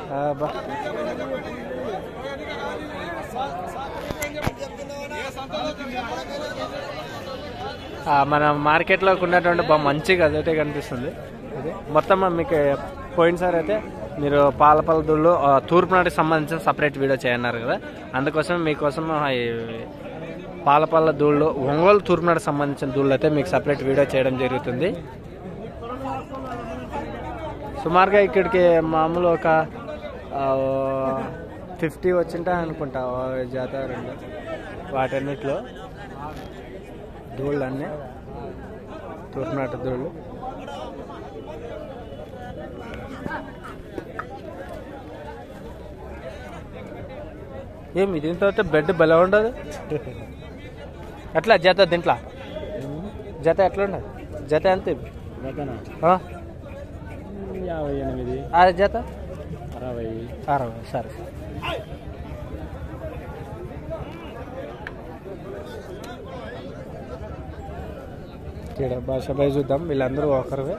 అబ్బా. ఆ, మన మార్కెట్లో ఉన్నటువంటి బాగా మంచిగా అదైతే కనిపిస్తుంది ఇది మొత్తం మీకు పోయినసారి అయితే మీరు పాలపల్ల దూళ్ళు ఆ, తూర్పు నాటికి సంబంధించిన సపరేట్ వీడియో చేయన్నారు కదా అందుకోసం మీకోసం ఆ, ఈ పాలపల్ల దూళ్ళు ఒంగోలు తూర్పు నాటికి సంబంధించిన దూళ్ళు అయితే మీకు సపరేట్ వీడియో చేయడం జరుగుతుంది సుమారుగా ఇక్కడికి మామూలు ఒక ఫిఫ్టీ వచ్చింటా అనుకుంటా ఓ జత రెండు వాటన్నిటిలో ధూళ్ళు అన్నీ తూర్పునాట ధూళ్ళు ఏమి దీంతో అయితే బెడ్ భలే ఉండదు ఎట్లా జత దీంట్లో జత ఎట్లా ఉండదు జత ఎంత ఇవి? ఆ? యాభై ఎనిమిది ఆ జత అరవై అరవై సరే ఇక్కడ భాష పై చూద్దాం వీళ్ళందరూ ఒకరివే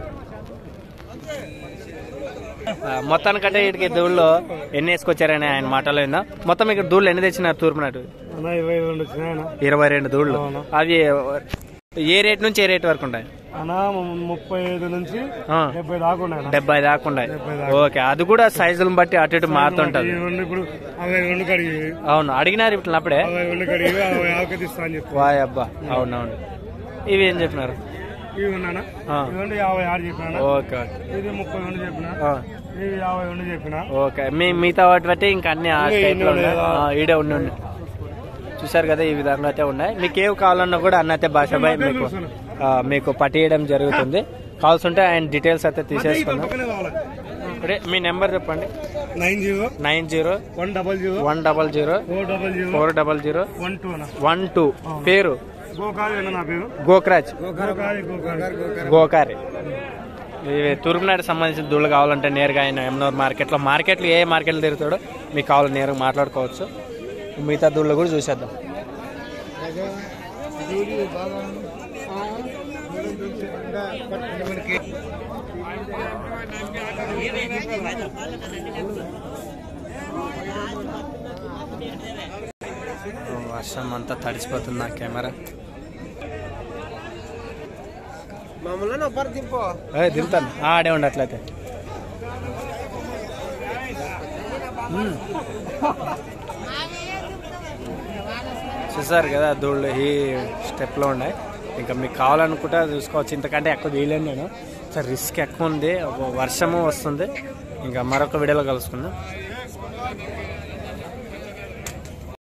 ఆ, మొత్తానికంటే వీటికి దూళ్ళు ఎన్ని వేసుకొచ్చారని ఆయన మాటలో విందాం మొత్తం ఇక్కడ దూళ్ళు ఎన్ని తెచ్చినారు తూర్పు నాటు ఇరవై రెండు వచ్చినాయన ఇరవై రెండు దూళ్ళు అవును. అవి ఏ రేట్ నుంచి ఏ రేట్ వరకు ఉంటాయి అనా ముప్పై ఐదు నుంచి ఆ, డెబ్బై దాకా ఉన్నాయి డెబ్బై దాకా ఉన్నాయి డెబ్బై దాకా. ఓకే అది కూడా సైజులను బట్టి అటు ఇటు మారుతుంటది ఈ రెండు ఇప్పుడు అరవై రెండు కడిగి అవును అడిగినారు ఇట్లా అప్పుడే అరవై రెండు కడిగి అరవై ఆకు తీస్తా అని చెప్పి వాయ్ అబ్బా అవునవును ఇవి ఏం చెప్పినారు ఇవి ఉన్నానా ఆ. ఇవి యాభై ఆరు చెప్పినా ఓకే ఓకే ఇది ముప్పై రెండు చెప్పిన ఆ, ఇవి యాభై రెండు చెప్పిన ఓకే మీ మిగతా వాటి బట్టి ఇంకా అన్ని ఆ ఇంకా టైప్లో ఇన్ని ఉన్నాయి ఉన్నాయి. ఆ, ఈడే ఉండి ఉండి చూసారు కదా ఈ విధంగా అయితే ఉన్నాయి మీకు ఏవి కావాలన్నా కూడా అన్న అయితే భాషపై మీకు ఆ, మీకు పట్టియడం జరుగుతుంది కావాల్సి ఉంటే ఆయన డీటెయిల్స్ అయితే తీసేసుకుందాం పక్కనే కావాలి ఇప్పుడే మీ నెంబర్ చెప్పండి nine zero nine zero one double zero one double zero four double zero four double zero one two అన్న వన్ టూ పేరు గోకాలి అన్న నా పేరు గోకరాజ్ గోకాలి గోకాలి గోకారి ఇవి తూర్పునాడు సంబంధించిన దూళ్ళు కావాలంటే నేరుగా ఆయన ఎమ్నూర్ మార్కెట్లో మార్కెట్లో ఏ మార్కెట్లో తిరుగుతాడో మీకు కావాలి నేరుగా మాట్లాడుకోవచ్చు మిగతా దూళ్ళు కూడా చూసేద్దాం ఓ, వర్షం అంతా తడిసిపోతుంది నా కెమెరా మామూలు ఒబ్బరు దింపో ఏ, దింపుతాను ఆ, ఆడే ఉండు అట్లయితే మ్మ్. చూసారు కదా దూళ్ళు ఈ స్టెప్లో ఉన్నాయి ఇంకా మీకు కావాలనుకుంటే చూసుకోవచ్చు ఇంతకంటే ఎక్కువ తీయలేను నేను సార్ రిస్క్ ఎక్కువ ఉంది ఒక వర్షము వస్తుంది ఇంకా మరొక వీడియోలో కలుసుకుందాం